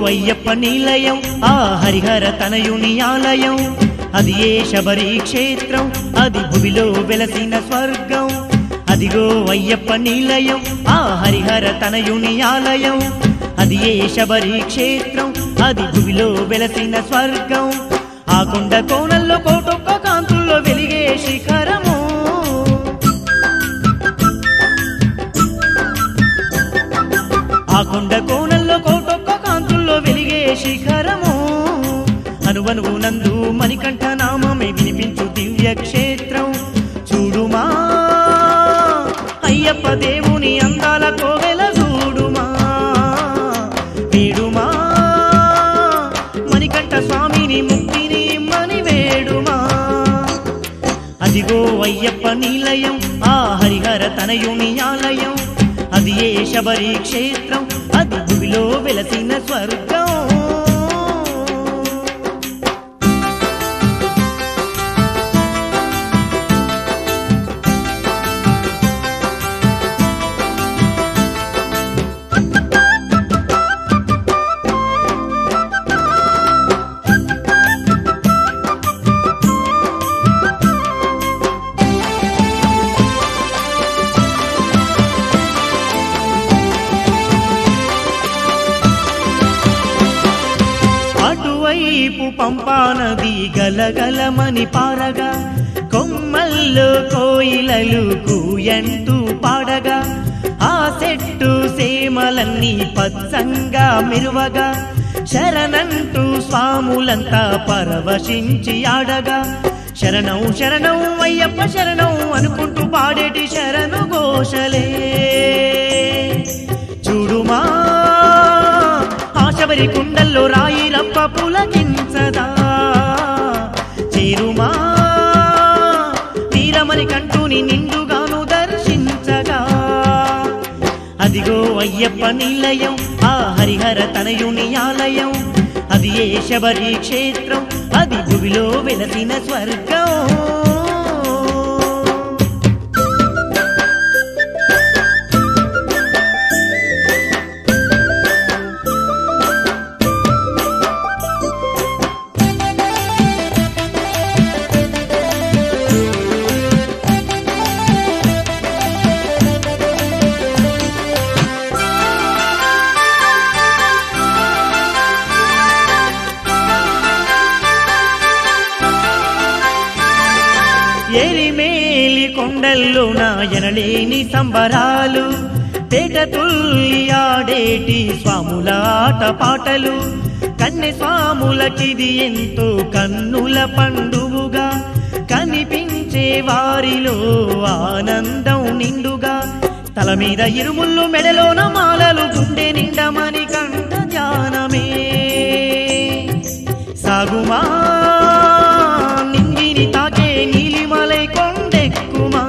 అయ్యప్ప నిలయం ఆ హరిహర తనయుని ఆలయం అది ఏ శబరి క్షేత్రం అది భువిలో వెలసిన స్వర్గం అదిగో అయ్యప్ప నిలయం ఆ హరిహర తనయుని ఆలయం అది ఏ శబరి క్షేత్రం అది భువిలో వెలసిన స్వర్గం ఆ కొండ కోణంలో కోటొక్క కాంతుల్లో వెలిగే శిఖరము ఆ కొండ కోణంలో కోటొక్క కాంతుల్లో వెలిగే శిఖరము అనువనువు నందు మణికంఠ నామమే వినిపించు దివ్య క్షేత్రం చూడుమా అయ్యప్ప దేవుని అందాల కోవెల చూడుమా వేడుమా మణికంఠ స్వామిని ముక్తిని మని వేడుమా అదిగో అయ్యప్ప నిలయం ఆ హరిహర తనయుని ఆలయం అది ఏ శబరి క్షేత్రం అది భూమిలో వెలసిన స్వర్గం అటువైపు పంపానది గలగలమని పారగా కొమ్మల్లో కోయిలలు కూయంటూ పాడగా ఆ చెట్టు సేమలన్నీ పచ్చంగా మెరువగా శరణంటూ స్వాములంతా పరవశించి ఆడగా శరణం శరణం అయ్యప్ప శరణం అనుకుంటూ పాడేటి శరణు ఘోషలే చూడుమా ఆశబరి కుండల్లో రాయి రప్ప పులకించదా చేరుమా వీరమని కంటూని నిండుగాను దర్శించగా అదిగో అయ్యప్ప నిలయం ఆ హరిహర తనయుని ఆలయం అది ఏ శబరి క్షేత్రం అది భువిలో వెలసిన స్వర్గం ఎరిమేలి కొండల్లో నాయనలేని సంబరాలు పేట తుల్లి ఆడేటి స్వాముల ఆట పాటలు కన్నె స్వాములకిది ఎంతో కన్నుల పండువుగా కనిపించే వారిలో ఆనందం నిండుగా తల మీద ఇరుముళ్ళు మెడలోన మాలలు గుండె నిండమని కంట ధ్యానమే సాగుమా నింగిని తాకే నీలిమలై కొండెక్కుమా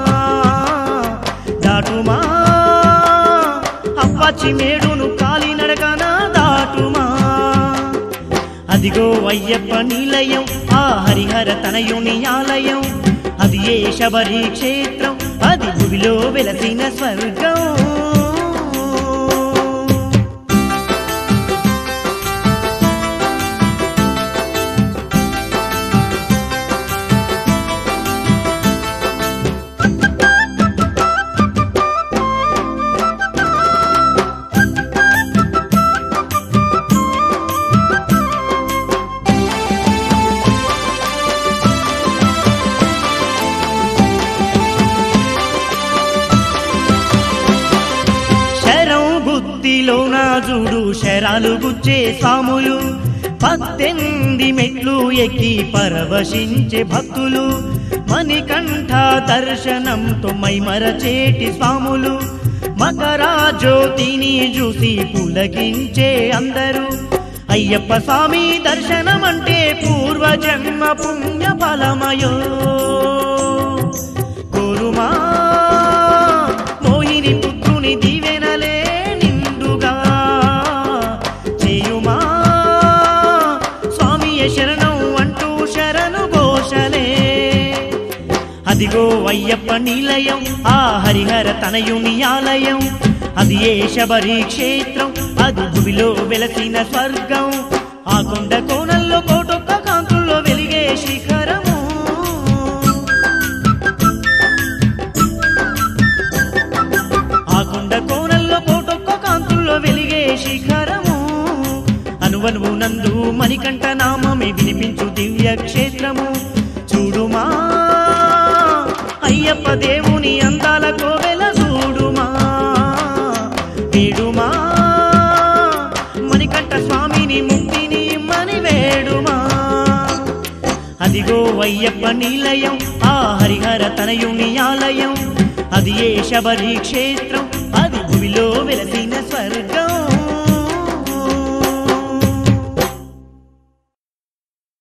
దాటుమా అవ్వచ్చి మేడును కాలినడకన దాటుమా అదిగో అయ్యప్ప నిలయం ఆ హరిహర తనయుని ఆలయం అది ఏ శబరి క్షేత్రం అది భూమిలో వెలసిన స్వర్గం శరం బుద్ధిలో నా చూడు శరాలు గుచ్చే సాములు పద్దెనిమిది మెట్లు ఎక్కి పరవశించే భక్తులు మణికంఠ దర్శనంతో మైమరచేటి స్వాములు మకరా జ్యోతిని చూసి పులకించే అందరూ అయ్యప్ప స్వామి దర్శనం అంటే పూర్వజన్మ పుణ్య ఫలమయో కోరుమా మోహిని పుత్రుని దీవెనలే నిండుగా చేయుమా స్వామియ శరణం అంటూ శరణు ఘోషలే అదిగో అయ్యప్ప నిలయం ఆ హరిహర తనయుని ఆలయం అది ఏ శబరి క్షేత్రం అది భూమిలో వెలసిన స్వర్గం ఆ కొండ కోణంలో కోటొక్క కాంతుల్లో వెలిగే శిఖరము ఆ కొండ కోణంలో కోటొక్క కాంతుల్లో వెలిగే శిఖరము అనువనువు నందు మణికంఠ నామమే వినిపించు దివ్య క్షేత్రము చూడుమా అయ్యప్ప దేవుని అందాల కోవెల చూడుమా వేడుమా మణికంఠ స్వామిని ముక్తిని మని వేడుమా అదిగో అయ్యప్ప నిలయం ఆ హరిహర తనయుని ఆలయం అది ఏ శబరి క్షేత్రం అది భూమిలో వెలసిన స్వర్గం